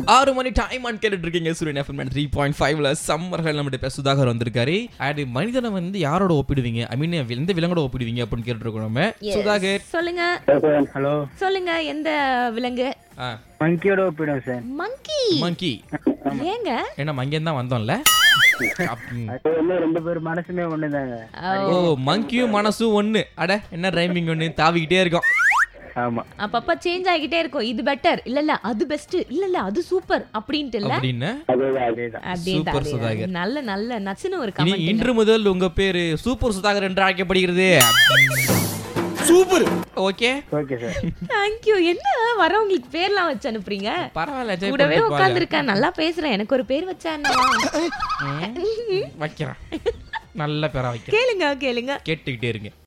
ஆறு மணி time on கேட்டுட்டு இருக்கீங்க சூரியன் எஃப்எம் த்ரீ பாயிண்ட் ஃபைவ்ல சம்மர்கள் நம்மகிட்ட பேச சுதாகர் வந்திருக்காரு அது மனிதனை வந்து யாரோட ஒப்பிடுவீங்க ஐ மீன் எந்த விலங்கோட ஒப்பிடுவீங்க அப்படின்னு கேட்டு இருக்கோம் நம்ம Yes. சுதாகர் சொல்லுங்க ஹலோ சொல்லுங்க எந்த விலங்கு மங்கியோட ஒப்பிடும் சார் மங்கி மங்கி ஏங்க ஏன்னா மங்கேன் தான் வந்தோம்ல அப்~ ம். அது வந்து ரெண்டு பேர் மனசுமே ஒண்ணுதாங்க ஓ மங்கியும் மனசும் ஒண்ணு அட என்ன ரைமிங் ஒண்ணு தாவிக்கிட்டே இருக்கோம் ஆமா அப்பப்ப சேஞ்ச் ஆகிட்டே இருக்கும் இது பெட்டர் இல்ல இல்ல அது பெஸ்ட் இல்ல இல்ல அது சூப்பர் அப்படின்ட்டு இல்ல அப்படின்னு அதேதான் அதேதான் அப்படின்ட்டு, சூப்பர் அப்படின்ட்டு. சுதாகர். நல்ல நல்ல நச்சுன்னு ஒரு இனி கமெண்ட் இன்று முதல் உங்க பேரு சூப்பர் சுதாகர் என்று அழைக்கப்படுகிறது super okay okay sir thank you என்ன வரவங்களுக்கு பேர்லாம் வச்சு அனுப்புறீங்க பரவாயில்ல enjoy கூடவே பண்ணிட்டு போங்க. உட்காந்துருக்கேன் நல்லா பேசுறேன் எனக்கு ஒரு பேர் வச்சா என்னவா? வைக்கிறேன் நல்ல பேரா வைக்கிறேன் கேளுங்க கேளுங்க கேட்டுக்கிட்டே இருங்க